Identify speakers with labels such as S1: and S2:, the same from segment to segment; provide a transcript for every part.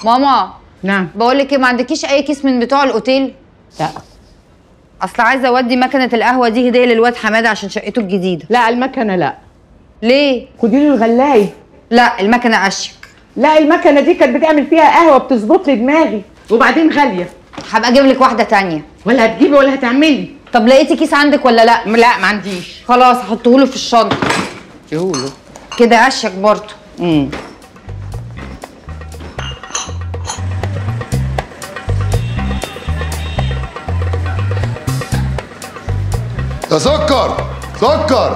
S1: ماما
S2: نعم
S1: بقول لك ايه ما عندكيش اي كيس من بتوع الاوتيل
S2: لا
S1: اصل عايزه اودي مكنه القهوه دي هديه للواد حماده عشان شقته الجديده
S2: لا المكنه لا
S1: ليه
S2: خدي له الغلايه
S1: لا المكنه اشك
S2: لا المكنه دي كانت بتعمل فيها قهوه بتظبط لي دماغي وبعدين غاليه
S1: هبقى اجيب لك واحده تانية
S2: ولا هتجيبي ولا هتعملي
S1: طب لقيتي كيس عندك ولا لا
S2: لا ما عنديش
S1: خلاص هحطه له في الشنطه
S2: يقولوا
S1: كده اشك برضه
S2: امم
S3: يا سكر سكر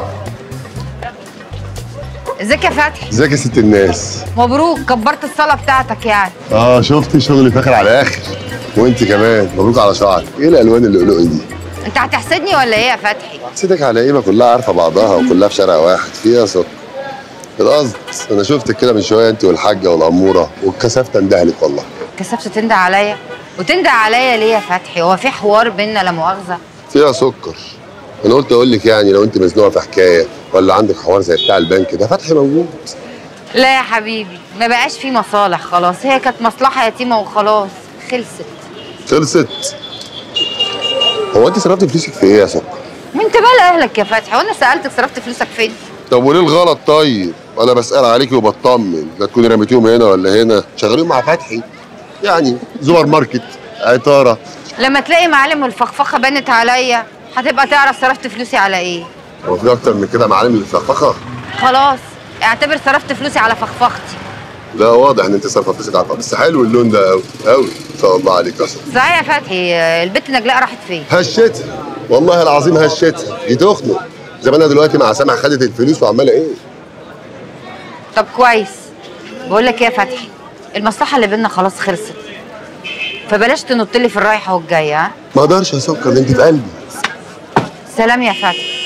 S1: ازيك يا فتحي
S3: ازيك يا ست الناس
S1: مبروك كبرت الصاله بتاعتك يعني
S3: اه شفت شغلي فاخر على الاخر وانت كمان مبروك على شعرك ايه الالوان اللؤلؤي دي
S1: انت هتحسدني ولا ايه يا فتحي
S3: حسيتك على ايه ما كلها عارفه بعضها وكلها في شارع واحد فيها سكر القصد انا شفتك كده من شويه انت والحاجه والاموره واتكسفت اندهلك والله
S1: كسفت تنده عليا وتنده عليا ليه يا فتحي هو في حوار بينا لا مؤاخذه
S3: فيها سكر انا قلت اقول لك يعني لو انت مزنوقه في حكايه ولا عندك حوار زي بتاع البنك ده فتحي موجود
S1: لا يا حبيبي ما بقاش في مصالح خلاص هي كانت مصلحه يتيمه وخلاص خلصت
S3: خلصت هو انت صرفتي فلوسك في ايه يا سكر
S1: وانت مال اهلك يا فتحي وانا سالتك صرفت فلوسك فين
S3: طب وليه الغلط طيب؟ انا بسأل عليكي وبطمن لا تكوني رميتيهم هنا ولا هنا شغالين مع فتحي يعني سوبر ماركت عطاره
S1: لما تلاقي معالم الفخفخه بانت عليا هتبقى تعرف صرفت فلوسي على ايه
S3: هو في اكتر من كده معالم للفخفخه؟
S1: خلاص اعتبر صرفت فلوسي على فخفختي
S3: لا واضح ان انت صرفه فلوسك على بس حلو اللون ده قوي قوي ما شاء الله عليك اصلا
S1: صحيح يا فتحي البت نجلاء راحت فين
S3: هشتها والله العظيم هشتها دي تخنق زمانها دلوقتي مع سامع خدت الفلوس وعماله ايه؟
S1: طب كويس بقول لك ايه يا فتحي المصلحه اللي بينا خلاص خلصت فبلاش تنط لي في الرايحه والجايه ها
S3: ما اقدرش يا سكر ده انت في قلبي
S1: سلام يا فتحي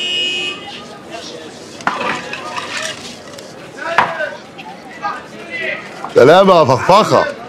S3: سلام يا فخفخه